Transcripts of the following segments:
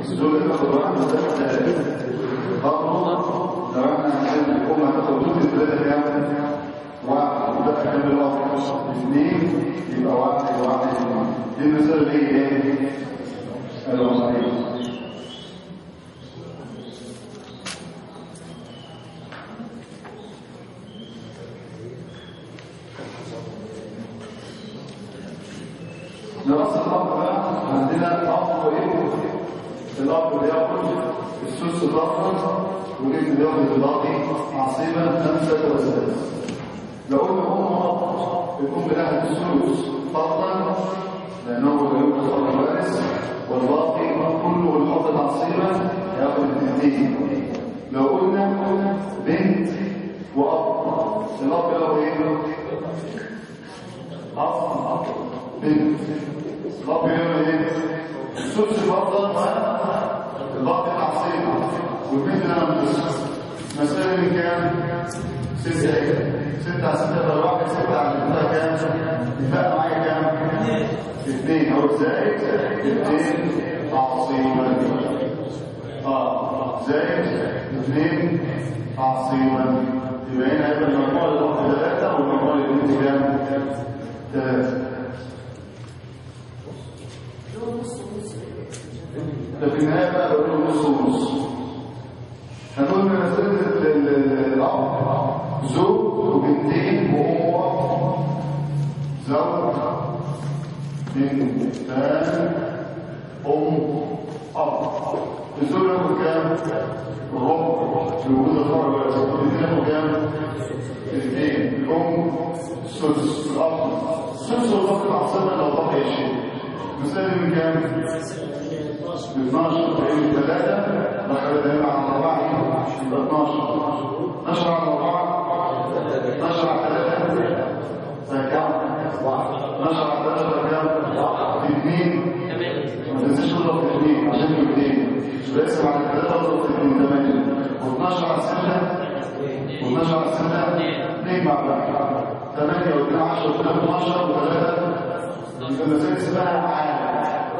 الزوج تاخد واحد ده برضه لو احنا عشان الام هتاخد دول ثلاثه كام؟ واحد وده كام الأرض اثنين يبقى واحد واحد دي المثال اللي هي ايه؟ الوصية دراسة الأب بقى عندنا أب وإيه؟ الأب بياخد السدس الأخضر والابن بياخد الباقي عصيبة خمسة وسادس لو قلنا أم أب الأم لها السدس فضلا لأنه يمكن خط الوارث والباقي كله الحب العصيبة ياخد الاثنين لو قلنا بنت وأب الأب له إيه؟ أب بنت الأب له إيه؟ السدس فضلا الباقي العصيبة والبنت لها النصف مسألة من كام؟ ستة ستة على ستة ده واحد ستة على ستة كام؟ يبقى معايا كام؟ اثنين أو زائد اثنين عصيبا اه زائد اثنين عصيبا يبقى هنا هيبقى المجموع للوقت ثلاثة والمجموع للبنت كام؟ ثلاثة ده في النهاية بقى بقول نص ونص هنقول من مسألة الأب زوج وبنتين وأم زوج بنتان أم أب الزوج ياخد كام؟ ربع في وجود الفرع والبنتين ياخد كام؟ اثنين الأم سدس الأب سدس الفرق العاصمة لو بقي شيء مثال من كام؟ 12 فإن ثلاثة دخل دائما على أربعة يبقى 12 12 على أربعة 12 على ثلاثة فكام؟ 12 على ثلاثة فكام؟ في اثنين ما تنساش تضرب في اثنين عشان في اثنين بس على ثلاثة اضرب في اثنين ثمانية و12 على ستة و12 على ستة اثنين مع بعض ثمانية واثنين 10 واثنين 12 وثلاثة يبقى المسائل اسمها عالم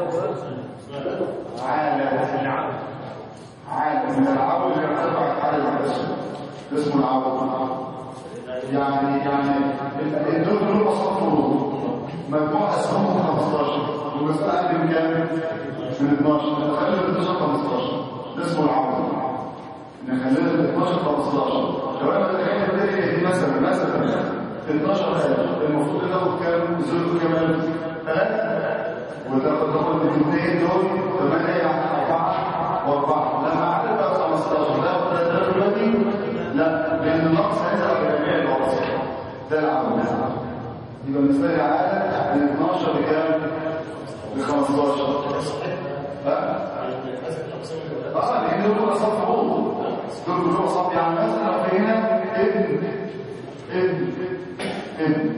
عالم عالم من العول اللي ارتفعت على الاسم اسمه العول يعني يعني الدول دول اصلا فروض مجموع اسمهم 15 والمسألة عندي من كام؟ من 12 خلينا من 12 15 ده اسمه العول نخلينا من 12 15 لو انا بتخيل دي مثلا مثلا 12000 المفروض تاخد كام؟ زوج كمان؟ ثلاثة وتاخد تاخد الاثنين دول ثمانية أربعة وأربعة لما عدد بقى 15 لا ثلاثة دلوقتي لا لأن النقص هينزل على جميع الوصف ده العمل يبقى بالنسبة لي عدد من 12 لكام؟ ل 15 اه لأن دول كلهم صف عضو دول كلهم صف يعني مثلا لو في هنا ابن ابن ابن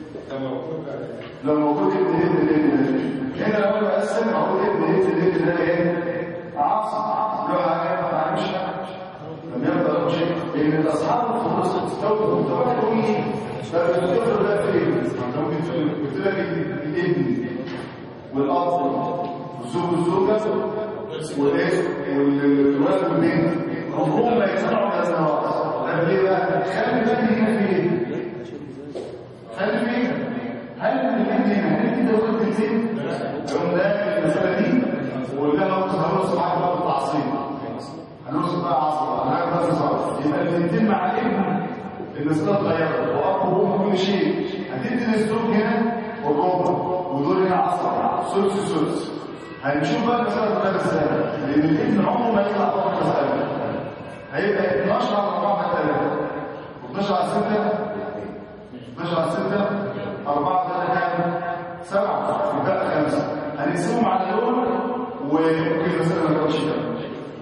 لو موجود ابن ابن ابن هنا لو انا بقسم موجود ابن ابن ابن ده ايه؟ عاصم له حاجه ما تعملش لم يبقى له شيء لان الاصحاب الفلوس استووا طبعا كويس ده الطفل ده فين؟ انت ممكن قلت لك الابن والاب والزوج والزوجه والايه؟ والولد والبنت عمرهم ما يسمعوا هذا النواقص لان ليه بقى؟ خلي بالك هنا في ايه؟ خلي بالك هل البنت هنا هل انت قلت البنت؟ يوم ده المساله دي وقول لها بص هنوصل معاك بقى بالتعصيب هنوصل بقى عصر هنعمل بقى صعب يبقى البنتين مع الابن المساله اتغيرت واب وام كل شيء هتدي للزوج هنا والربع ودول هنا عصر سدس سدس هنشوف بقى المساله اتغيرت ازاي لان الابن عمره ما يطلع بره المساله هيبقى 12 على 4 3 و12 على 6 12 على 6 4 3 كام؟ 7 يبقى 5 هنقسمهم على دول وممكن مثلا ما نقولش كام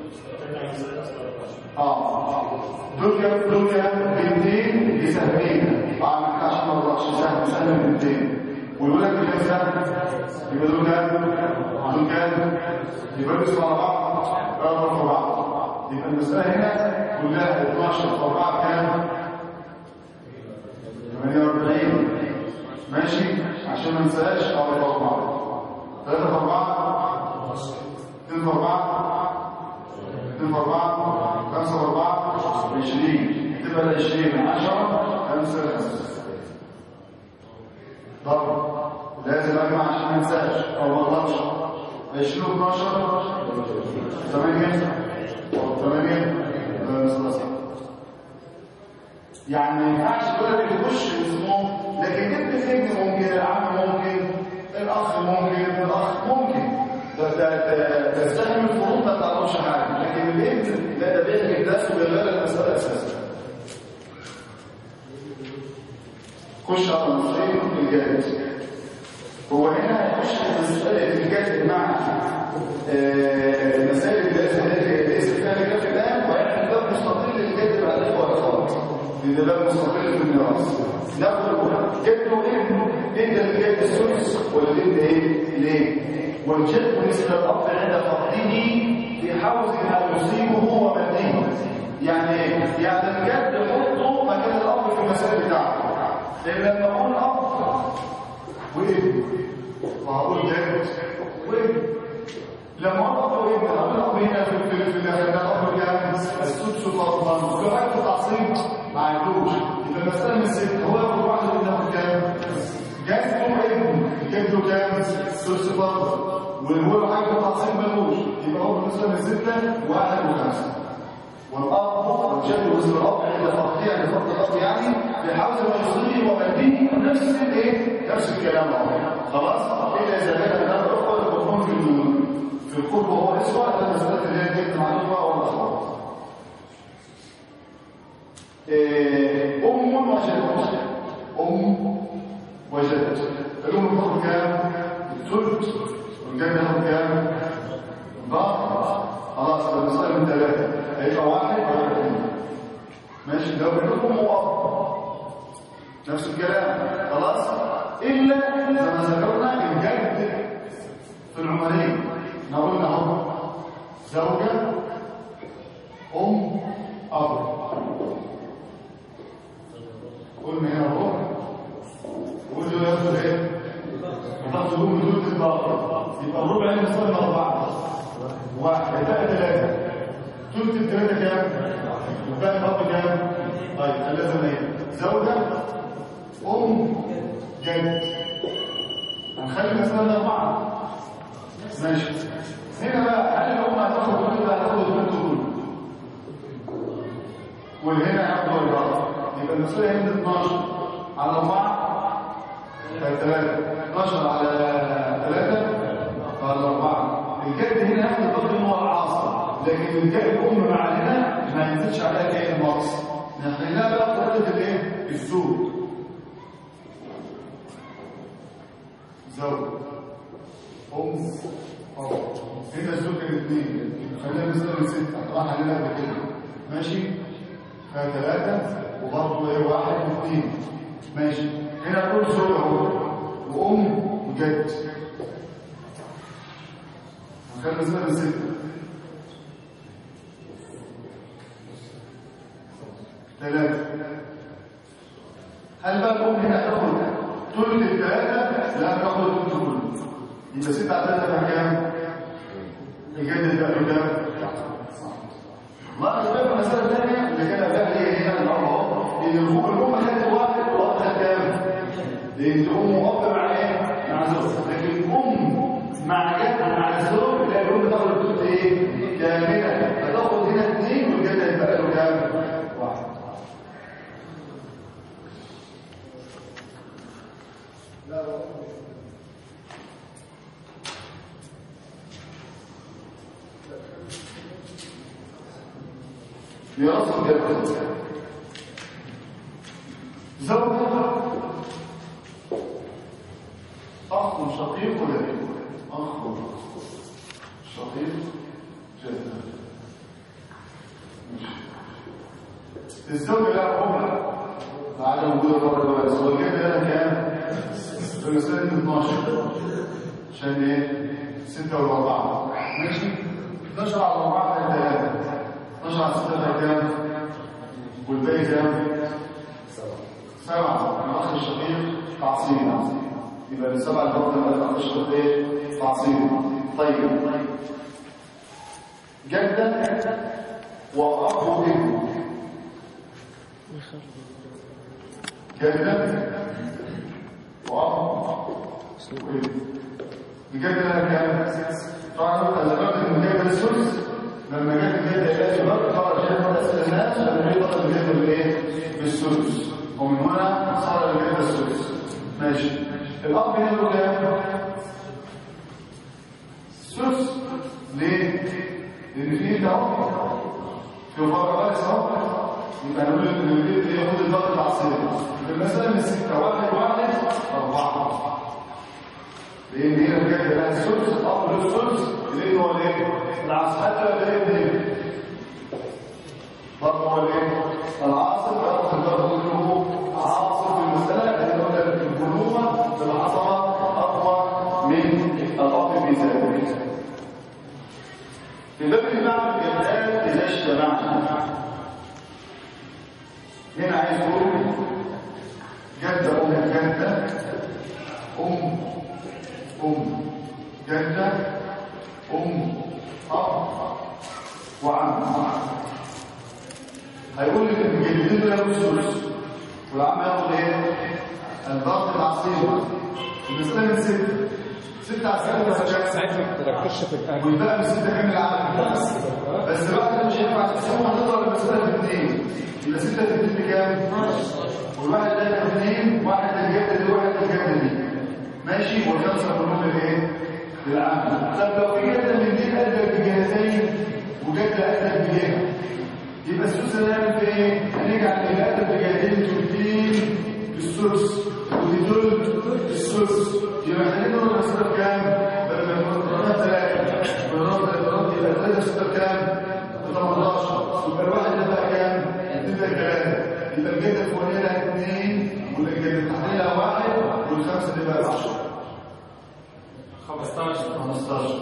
اه دول كام دول كام بنتين بسهمين اه ما ينفعش ما نقولش سهم سهم بنتين ويقول لك كام سهم يبقى دول كام دول كام يبقى بيسموا على بعض اضرب في بعض يبقى المساله هنا كلها 12 في 4 كام 48 ماشي عشان ما ننساش 4 في 4 3 في 4 2 في 4 في أربعة خمسة في أربعة عشرين تبقى العشرين عشرة خمسة خمسة طب لازم أجمع عشان ما انساش أو ما أغلطش عشرين و 12 ثمانية ثمانية يعني ما ينفعش كل اللي يخش اسمه لكن ابن ابن ممكن العم ممكن الاخ ممكن الاخ ممكن تستحمل الفروض ما تعرفش حاجه لكن الابن لا ده بيحكي الناس وبيغير المساله اساسا خش على المصريين الجاهز هو هنا هيخش في مساله الجاهز مع مسائل الجاهز ليس فيها كلام الان ويعمل باب مستقل للجد بعد الاخوات لان باب مستقل في الميراث ناخد جده ابنه انت اللي جايب السدس ولا الابن ايه ليه والجد مثل الاب عند فقده في حوز ما يصيبه ومديه يعني ايه يعني الجد حطه مكان الاب في المسائل بتاعته لان لما اقول اب وابن وهقول جد وابن لما اقول اب وابن هقول اب هنا في في في الاب كام السدس فرضا لو عرفت تعصيب ما عندوش يبقى المساله من ست هو ياخد واحد منهم كام جده ابن جده كام سدس فرضا واللي هو حاجه تعصيب ملوش يبقى هو بالنسبه من سته واحد وخمسه والاب والجد وزن الاب عند فرضه يعني فرض الاب يعني بيحاول ما يصلي ومديه نفس الايه نفس الكلام اهو خلاص الا اذا كان هذا الاخوه يكون في في القرب وهو اسوء فالمساله اللي هي جبت معلومه او الاخوات ام وجد ام وجد الام تاخد كام الثلث والجد ياخد كام باقي خلاص المساله من ثلاثه هيبقى واحد ولا اثنين ماشي لو بينكم واب نفس الكلام خلاص الا زي ما ذكرنا الجد في العمرين نقول اهو زوجه ام اب قلنا هنا اهو وقلنا ياخد ايه تاخد ام بدون الباقي يبقى الربع اللي صار اربعه واحد يبقى ثلاثه ثلث الثلاثه كام يبقى الاب كام طيب ثلاثه ايه زوجه ام جد هنخلي المساله اربعه ماشي هنا بقى هل الام هتاخد كل ده هتاخد البنت كله وهنا هياخدوا الباقي يبقى المساله هنا 12 على 4 3 12 على 3 على 4 الجد هنا هياخد الباقي هو العاصر لكن الجد الام مع هنا ما ينزلش عليها ايه النقص نخليها بقى طريقه الايه الزوج زوج ام اب هنا الزوج الاثنين خلينا مثلا سته راح علينا قبل كده ماشي ثلاثه وبرضه ايه واحد واثنين ماشي هنا كل زوج اهو وام وجد خلينا مثلا سته ثلاثه هل بقى الام هنا تاخد ثلث الثلاثه لا تاخد الثلث كله يبقى ستة على ثلاثة كام؟ يجدد بقى كام؟ ما أسباب المسألة الثانية اللي كان بقى هي هنا الأمر إن الأم الأم خدت واحد وأخذ كام؟ لأن الأم وأب مع إيه؟ مع زوج لكن أم مع جد مع الزوج لا الأم تاخد الثلث إيه؟ كاملة فتاخد هنا اثنين والجد هيبقى له كام؟ واحد لا ميراث الجد زوجة أخ شقيق ولا أخ شقيق جد الزوجة لا عمر بعد وجود الرب الوارث والجد لها كام؟ في مسألة 12 عشان ايه؟ 6 و4 ماشي؟ 12 على 4 ده 3 12 على 6 ده كام؟ والباقي كام؟ سبعة الأخ الشقيق تعصيب يبقى السبعة اللي هو الأخ الشقيق تعصيب طيب جدة وأب ابن جدة وأب وابن بجد لها كام؟ طبعا انا ذكرت ان جد السدس لما جت جد الى شباب خرج جد اسال الناس لما جه بطل الجد بالايه؟ بالسدس ومن هنا صار الجد السدس ماشي الاب هنا له كام؟ سدس ليه؟ لان في انت اهو في فرق بس اهو يبقى نقول ان الجد ياخد الضغط العصبي المساله من سته واحد واحد اربعه لان هنا بجد لها السدس الاب له السدس لان هو الايه؟ العصر حتى لو ده ابن برضه هو الايه؟ العاصر برضه الضغط كله عاصر في المساله لان هو البلوغه بالعصبه اقوى من الاب في ذلك في باب المعنى الجدال اذا اجتمعنا هنا عايز يقول جده ام جده ام أم جدة أم أب وعم هيقول لك ان الجدتين دول ياخدوا الثلث والعم ياخد ايه؟ الضغط العصير المسألة من ستة ستة على ستة ساعتها ما تركزش في الاكل والباقي من ستة كام العدد بس بقى مش هينفع تقسمهم هتضرب المسألة في اثنين يبقى ستة في اثنين بكام؟ والواحد ده يبقى اثنين واحد الجدة دي واحد الجدة دي ماشي والخمسة كلهم الايه؟ للعام طب لو في جدة من دي أدى بجهتين وجدة أدى بجهة يبقى السدس هنعمل في ايه؟ هنجعل اللي أدى بجهتين تلتين بالسدس ودي دول السدس يبقى احنا نضرب المسألة بكام؟ بدل ما نقول ضربنا ثلاثة ضربنا ثلاثة يبقى ثلاثة ستة بكام؟ ب 18 يبقى الواحد ده بقى كام؟ تبقى ثلاثة يبقى الجدة الفوقانية لها اثنين والجدة التحتية لها واحد والخمسة دي بقى 10 15 15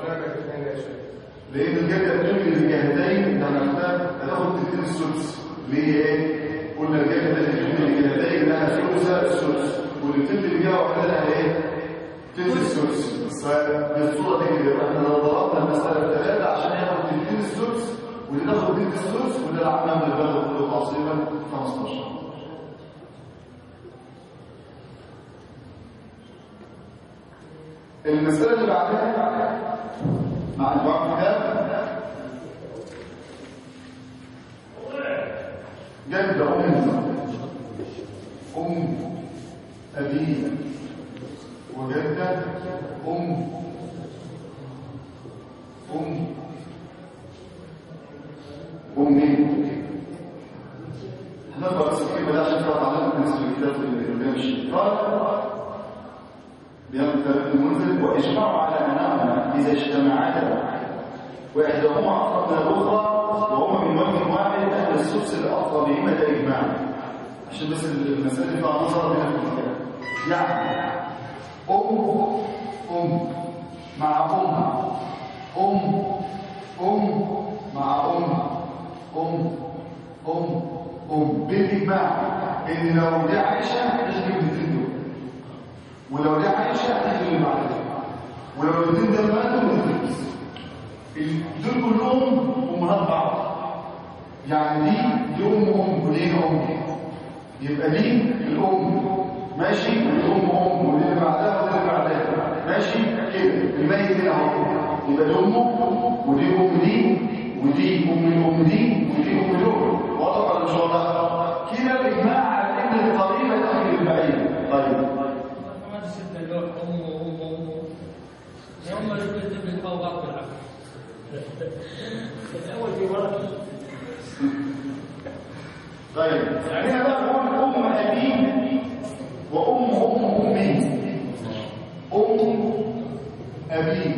لان الجدة بتجري الجهتين ده نحتاج هتاخد تدين السدس ليه ايه؟ قلنا الجدة بتجري الجهتين لها ثلثة السدس واللي بتدي بيها واحدة لها ايه؟ تدي السدس فبالصورة دي كده احنا لو ضربنا المسألة بثلاثة عشان ياخد تدين السدس واللي تاخد تدي السدس وده العمام اللي بلغ كله تعصيبا 15 المسألة اللي بعدها مع الوقت كتاب جد أم أم أبي وجدة أم أم أمي هنقرأ بس الكلمة ده عشان تعرف علامة الناس في الكتاب اللي بيمشي قال بينقل المنزل واجمعوا على انهما اذا اجتمعتا واحداهما اقرب من الاخرى وهما من وجه واحد اهل السدس الاقرب بهما ده اجماع عشان بس المساله فيها نظر بين الكتاب يعني ام ام مع ام ام ام مع ام ام ام ام بالاجماع ان لو دي عايشه تشبه الاثنين دول ولو دي عايشه هتيجي اللي بعدها ولو الاثنين ده ماتوا نفلس دول كلهم امهات بعض يعني دي دي ام ام ودي ام يبقى دي الام ماشي الام ام ودي اللي بعدها ودي اللي بعدها ماشي كده الميت هنا اهو يبقى دي امه ودي ام دي ودي ام الام دي ودي ام دول واضح ولا مش واضح كده الاجماع على ان القريبه تحمل البعيد طيب طيب يعني انا بقى بقول ام ابي وام ام امي ام ابي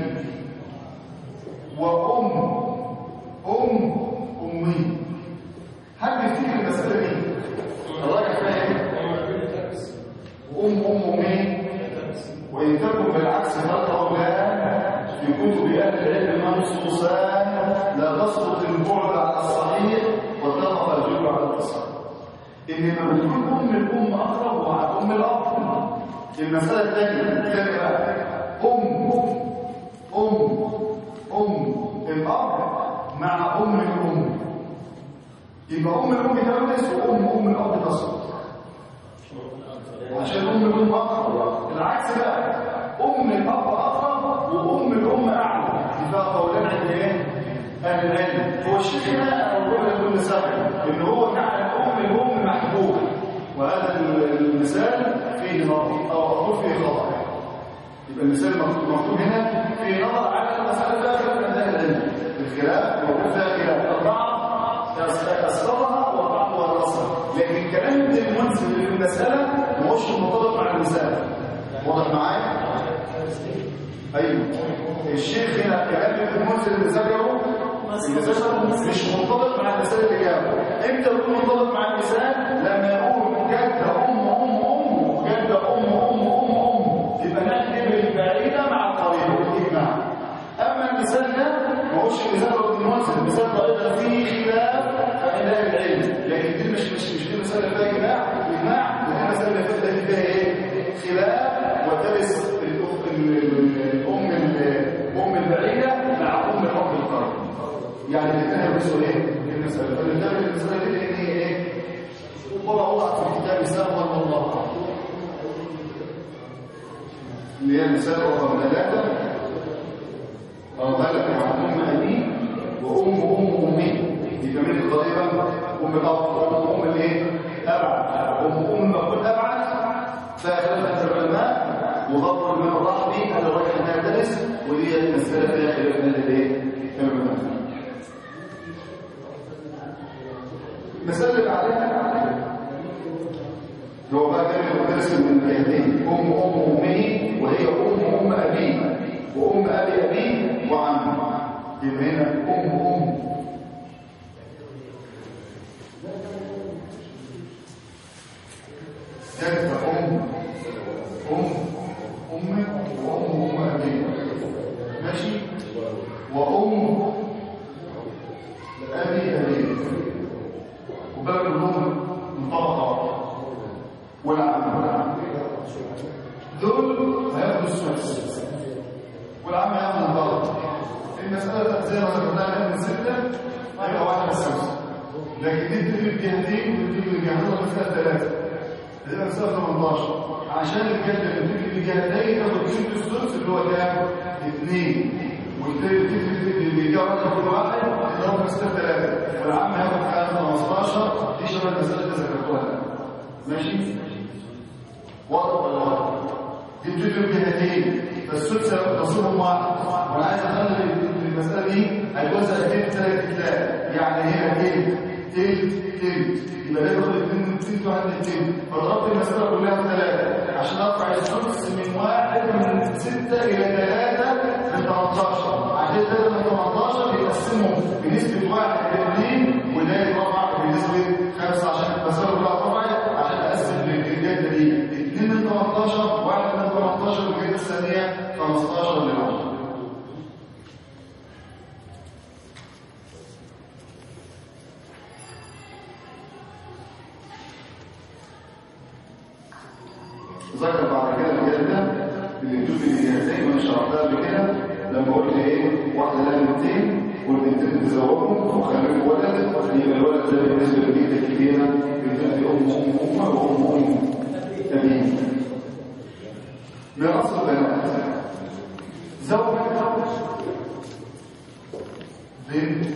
وام ام امي هل تفتكر المساله دي الراجل فاهم وام ام امي وان تكن بالعكس فتره في كتب اهل العلم منصوصان لا تسقط البعد على الصحيح وتقع الجبر على التصحيح ان لما بتكون ام الام اقرب وعن ام الاب المساله الثانيه الثانيه بقى ام ام ام الاب مع ام الام يبقى ام الام تورث وام ام الاب تسقط عشان ام الام اقرب العكس بقى ام الاب اقرب وام الام اعلى يبقى قولان عند ايه اهل العلم هو الشيخ هنا او الرؤيه كل سبب ان هو جعل ام الام محبوبه وهذا المثال فيه نظر او اقول فيه خطا يبقى المثال المكتوب مكتوب هنا فيه نظر على المساله فيها خلاف عند اهل العلم الخلاف موجود فيها خلاف البعض اسقطها والبعض ورثها لكن كلام ابن المنزل اللي في المساله ما هوش مرتبط مع المثال واضح معايا ايوه الشيخ هنا كلام ابن المنزل اللي ذكره المثال مش مرتبط مع المثال اللي جابه امتى يكون مرتبط مع المثال لما يقول جد ام ام ام جد ام ام ام ام يبقى نحكم البعيده مع القريبه الاجماع اما المثال ده ما هوش مثال ابن المنزل مثال طريقه فيه خلاف فإن اهل العلم لكن دي مش مش مش دي مساله فيها اجماع اجماع ودي مساله اللي فاتت فيها ايه خلاف وترث الاخت الام الام البعيده مع ام الاب القريب يعني الاثنين هيبصوا ايه المساله فالمثال المساله دي ان هي ايه هو وضع في الكتاب سهوا والله اللي هي المساله رقم ثلاثه او غلب عن ام ابيه وام ام امه يبقى من القريبه ام الاب وام ام الايه ابعد ام ام مقول ابعد فاختلف العلماء وغفر من الرحبي على الراجح انها ترث ودي المساله فيها خلاف من الايه العلماء المسألة اللي بعدها هو بقى كان مدرس من الجهتين أم أم أمه وهي أم أم أبيه وأم أبي أبيه وعمه يبقى هنا أم أم جد أم أم أم وأم أم أبيه ماشي وأم أبي أبيه وبلد كلهم من طبقة واحدة والعم دول هياخدوا السدس والعم هياخد الضغط المسألة زي ما ذكرناها من ستة هيبقى واحد خمسة لكن دي بتجي الجهتين وبتجي الجهتين مسألة ثلاثة هتبقى مسألة 18 عشان الجهة اللي بتجي الجهتين تاخد جنب السدس اللي هو كام؟ اثنين والتالت اللي بيجاوب كل واحد يضرب مسألة ثلاثة والعم هياخد كام 15 دي شبه المسألة اللي ذكرتوها ماشي؟ واضح ولا واضح؟ دي بتجي الجهتين فالسدس نصيبهم واحد وانا عايز اخلي المساله دي هيتوزع اثنين ثلاث كتاب يعني هنا تلت تلت تلت يبقى ده ياخد اثنين تلت واحد من تلت فضربت المساله كلها في ثلاثه عشان ارفع السدس من واحد من سته الى ثلاثه من 18 عشان ثلاثه من 18 يقسموا بنسبه واحد لاثنين وده يترفع بنسبه خمسه عشان المساله كلها اترفعت عشان اقسم للجده دي 2 من 18 واحد من 18 والجده الثانيه 15 لواحد ذكر بعد كده الجده اللي بتشوف الجهتين وانا شرحتها قبل كده لما قلت ايه واحده لها بنتين والبنتين تزوجهم وخلفوا ولد يبقى الولد ده بالنسبه للجده الكبيره بتدي ام ام امه وام ام ابيه ميراث البنات زوج بنت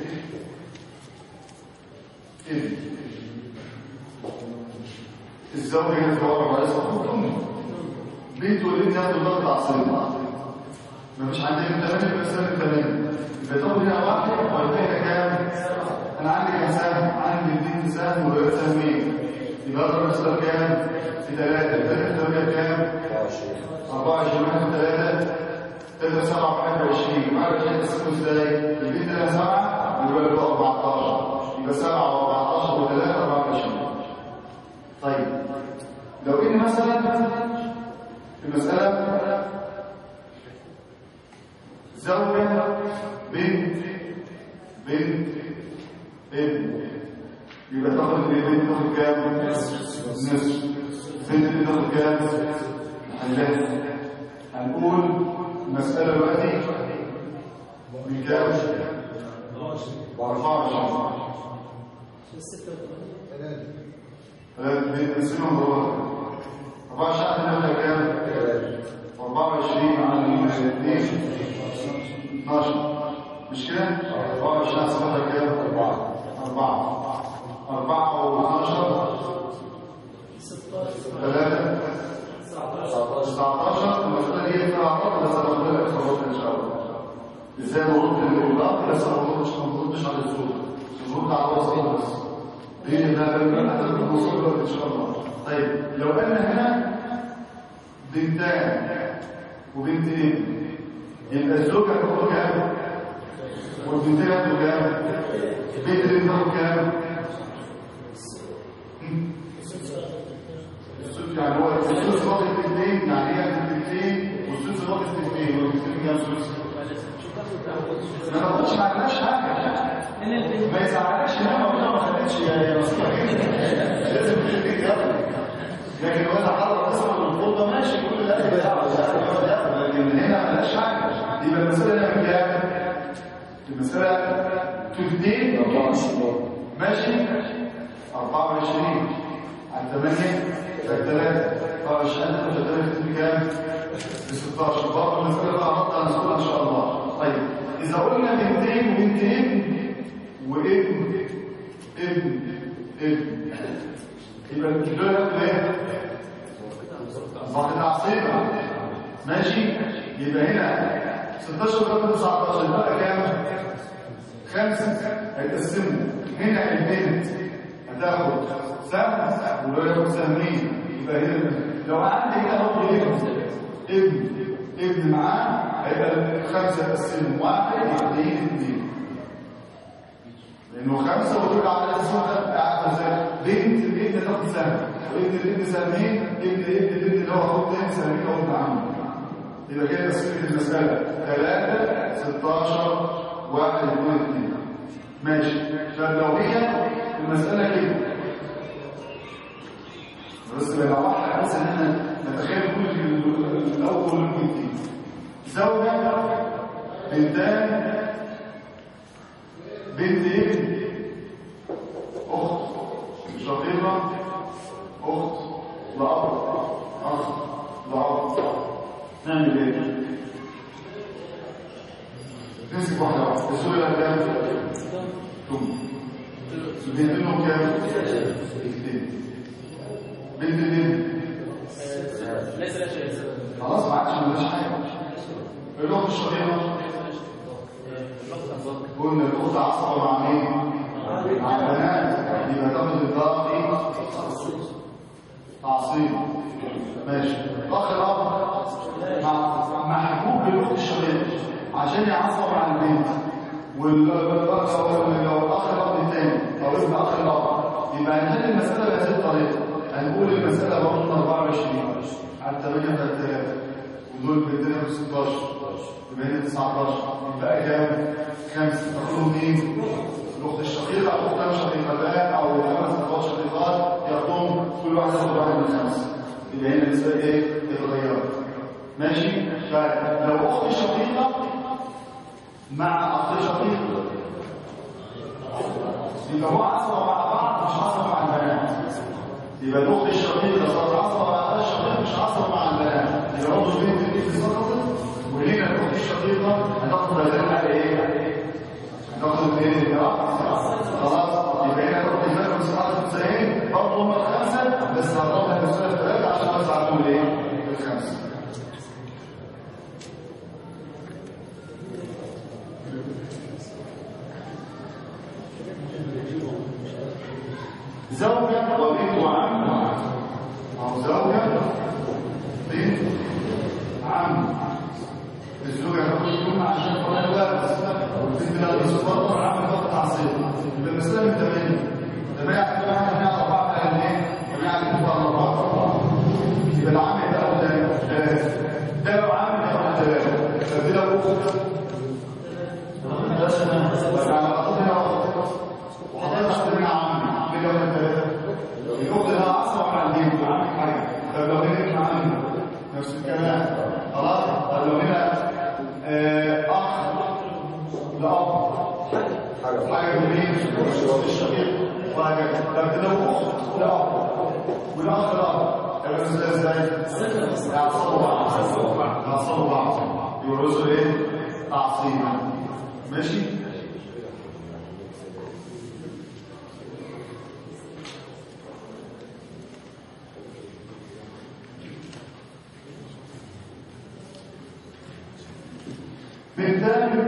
ابن الزوج هنا توقع على سقوط امه بنت والابن ياخدوا ضغط عصبي مفيش عندنا ثمانية بس سنة ثمانية بتاخد هنا واحد ولا هنا كام؟ أنا عندي كام سهم؟ عندي اثنين سهم ولا سهمين يبقى أضرب السهم كام؟ في ثلاثة ثلاثة ثمانية كام؟ 24 واحد ثلاثة ثلاثة سبعة واحد وعشرين معرفة شيء تسكن ازاي؟ البنت لها سبعة والولد له 14 يبقى سبعة و14 وثلاثة 24 طيب لو إن مثلا المسألة زوجة بنت بنت ابن يبقى تاخد البنت تاخد كام؟ نصف بنت تاخد كام؟ حلال هنقول المسألة دلوقتي بكام؟ 24 ثلاثة نسيبهم دول 24 هتبقى كام؟ 24 على 2 12 مش كده؟ 24 هتبقى كام؟ 4 4 4 و12 3 19 المسألة دي فيها عقد بس هنقول لك خلاص ان شاء الله ازاي نرد الاوراق بس ما نردش ما نردش على الصوت نرد على الوسط بس دي ده الوصول ان شاء الله طيب لو قلنا هنا بنتان وبنتين يبقى الزوجة هتاخد كام؟ والبنتين هتاخد كام؟ البنت اللي هتاخد كام؟ السدس يعني هو السدس واخد اثنين يعني هي اثنين والسدس واخد اثنين والاثنين كام سدس؟ ما ناخدش ما عملناش حاجه ما يزعلكش ان انا ما خدتش يا لازم تديك لكن لو انا حاطط اسمه الخطوه ماشي كل ده يبقى لكن هنا ما لهاش حاجه يبقى المساله هنا كام؟ المساله تفدين ماشي 24 على 8 على 3 24 على 3 بكام؟ ب 16 برضه المساله بقى هحطها مسؤول ان شاء الله طيب اذا قلنا بنتين وبنت ابن وابن ابن ابن يبقى دول ايه؟ واخد عصيبه ماشي يبقى هنا 16 ضرب 19 يبقى كام؟ خمسه هيتقسموا هنا البنت هتاخد سهم ولو ياخد سهمين يبقى هنا لو عندي هنا برضه ابن ابن ابن معاه هيبقى خمسه يتقسموا واحد يعطيه اثنين لانه خمسه ودول على الاسم قاعد ازاي بنت الابن تاخد سهم وابن الابن سهمين ابن ابن الابن اللي هو خد تاني سهمين هو ابن عمه يبقى كده تسميه المساله 3 16 1 2 2 ماشي فلو هي المساله كده بس لو واحد بس ان احنا نتخيل كل الاول والبنتين زوجه بنتان بنت ابن اخت شقيقه اخت لاب اخ لاب نعمل ايه نمسك واحده واحده السؤال كام ثم بنتهم كام اثنين بنت بنت ليس لا شيء خلاص ما عادش ملهاش حاجه الاخت الشقيقه قلنا الاخت عصبه مع مين مع البنات يبقى تاخد الضغط تعصيب ماشي الاخ الاب مع محبوب بالاخت الشقيقه عشان يعصب مع البنت والاخ لو الاخ الاب الثاني او ابن اخ الاب يبقى هنحل المساله بهذه الطريقه هنقول المساله برضه 24 على 8 3 ودول بنتنا ب 16 يبقى هنا 19 يبقى كام؟ خمسه تاخدهم مين؟ الاخت الشقيقه او اختها شقيقتان او خمس اخوات شقيقات ياخدهم كل واحد ياخد واحد من خمسه يبقى هنا النسبه ايه؟ اتغيرت ماشي؟ فلو اخت شقيقه مع اخت شقيق يبقى هو عصبه مع بعض مش عصبه مع البنات يبقى الاخت الشقيقه صارت عصبه مع اخت الشقيق مش عصبه مع البنات يبقى برضه البنت دي سقطت وهنا الاخت الشقيقه هتاخد بدل على ايه؟ هتاخد الايه؟ خلاص يبقى هنا تاخد الفرق مساحه ازاي؟ برضه هم الخمسه بس هضربها بالسنه ثلاثه عشان اوزع عليهم الايه؟ الخمسه زوجة وبنت عم أو زوجة بنت عم الزوجة تاخد الكلمة عشان تقول الوارث والبنت لا تصفر والعم تاخد تعصيب يبقى المسألة من ثمانية جماعة كل واحد هنا أربعة فعلا إيه؟ جماعة بنت أربعة يبقى العم ياخد ثلاثة ده لو عم ياخد ثلاثة فدي لو أخت يبقى على الأخت هنا أخت وحضرتك من عمي كده ولا ثلاثة الأخت لها عصا مع البيت وعمك حاجة طب لو هنا ابن عمي نفس الكلام خلاص طب لو هنا آه، أخ لأب حاجه من مين الشقيق وهكذا لكن لو اخت لا والاخ لا يبقى ازاي ازاي يعصبوا بعض يعصبوا بعض يورثوا ايه تعصيبا ماشي بالتالي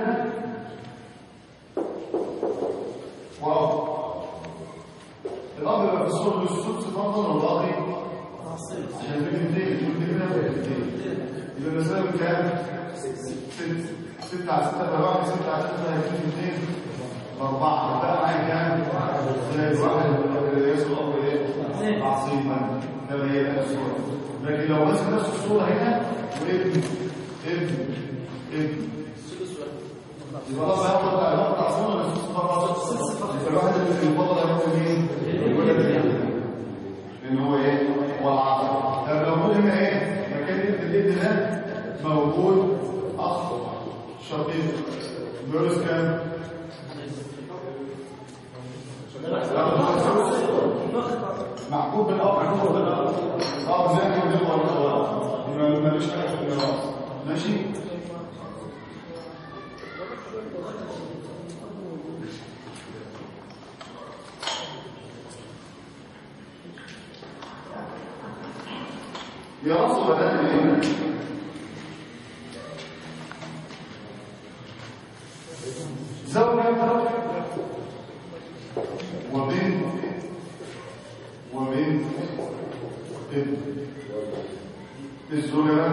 واو الأمر يبقى في الصور للسدس فرضا والباقي عشان في الاثنين في الاثنين في الاثنين يبقى المسألة بكام؟ ست ستة على ستة يبقى واحد ستة على ستة هيكون اثنين بأربعة يبقى معايا كام؟ زائد واحد يسوى الأمر ايه؟ عصيبا ده هي نفس الصورة لكن لو مسك نفس الصورة هنا وابن ابن ابن يبقى الله هياخد هياخد عصيبا ولا ست مرات؟ يبقى الواحد اللي في الفضل هياخد مين؟ لان هو ايه هو العاطف طب لو موجود هنا ايه مكان ابن الابن ده موجود اخ شقيق بيورث كام محكوم بالاب محكوم بالاب اه زي ما بيقول الخلاص يبقى مالوش حاجه في الميراث ماشي يرص بدل ايه زوجة وبنت وبنت ابن الزوجة لها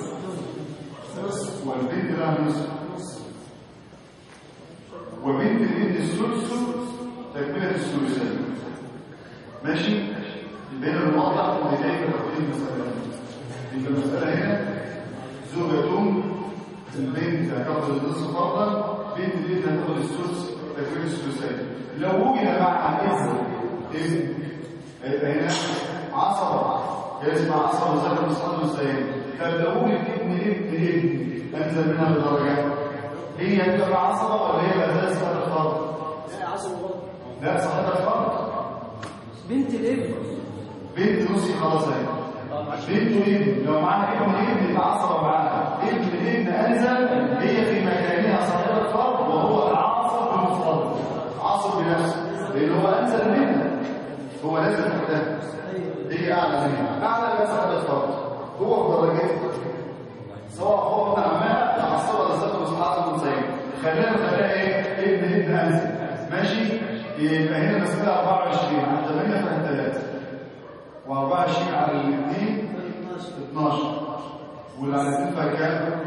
ثلث والبنت لها نصف وبنت الابن الثلث تكملة الثلثين ماشي بين الواضح اللي جاي في تقديم المسألة يبقى المسألة هنا زوجة البنت هتاخد النصف فرضا بنت الابن هتاخد الثلث تكملة الثلثين لو وجد مع الابن ابن هيبقى هنا عصبة يسمع عصبة زي المصحف الزين طب لو وجد ابن ابن ابن انزل منها بدرجات هي هتبقى عصبة ولا هي اساس هذا الفرض؟ لا صاحبها الفرض بنت الابن بنت نصي خلاص اهي بنت ابن لو معاها ابن ابن يتعصب معاها ابن ابن انزل هي في مكانها صاحبة الفرض وهو العاصب بالمفرد عاصب بنفسه لان هو انزل منها هو نازل تحتها هي اعلى منها اعلى من صاحبة الفرض هو في درجات سواء هو ابن عمها تعصب ولا صاحب اصحاب المنزين خلينا نخليها ايه ابن ابن انزل ماشي يبقى هنا مسألة 24 على 8 فيها 3 و24 على الاثنين 12 واللي على الاثنين فيها كام؟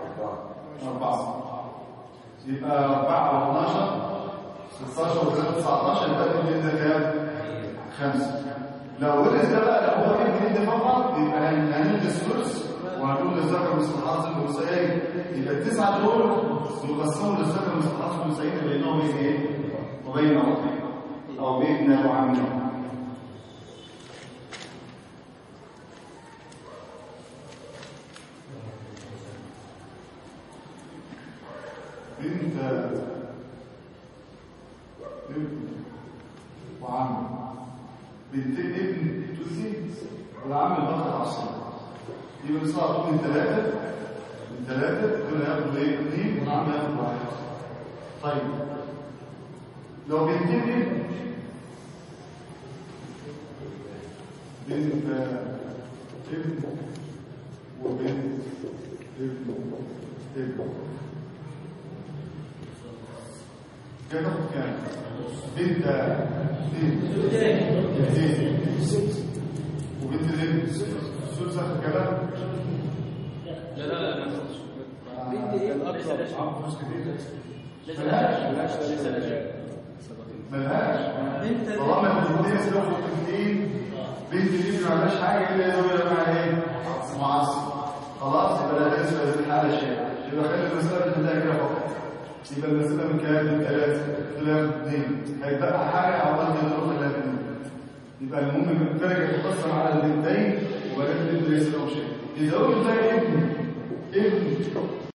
4 يبقى 4 و12 16 و3 19 يبقى ابن ده كام؟ 5 لو ورث ده بقى لو هو ابن ده فقط يبقى هنلغي الثلث وهنقول للذكر مثل حظ الانثيين يبقى التسعه دول يقسموا للذكر مثل حظ الانثيين بينهم ايه؟ وبين أخيه أو بابن وعمه بنت ابن وعم بنت ابن تلتين والعم البطل عصر يبقى بيصير من ثلاثة من ثلاثة دول هياخدوا ايه؟ اثنين والعم ياخد واحد طيب لو بنتين ابن بنت ابن وبنت ابن ابن كده تاخد كام؟ بنت بنت بنتين وبنت الابن الثلث اخر كلام لا لا لا ما بنت ايه؟ ليس لا شيء معاهم فلوس كتير ليس لا شيء ليس لا شيء ملهاش بنت طالما الاثنين سلوكوا الاثنين بنت الابن ما عملهاش حاجه الا يدور مع ايه؟ معصب خلاص يبقى لا تنسى هذه الحاله شيء يبقى خلي المساله تنتهي كده فقط يبقى المساله من كام؟ من ثلاثه خلاف اثنين هيتبقى حاجه عوض يدور خلاف اثنين يبقى المهم الدرجه تقسم على البنتين ولا الابن ليس له شيء اذا قلت زي ابن ابن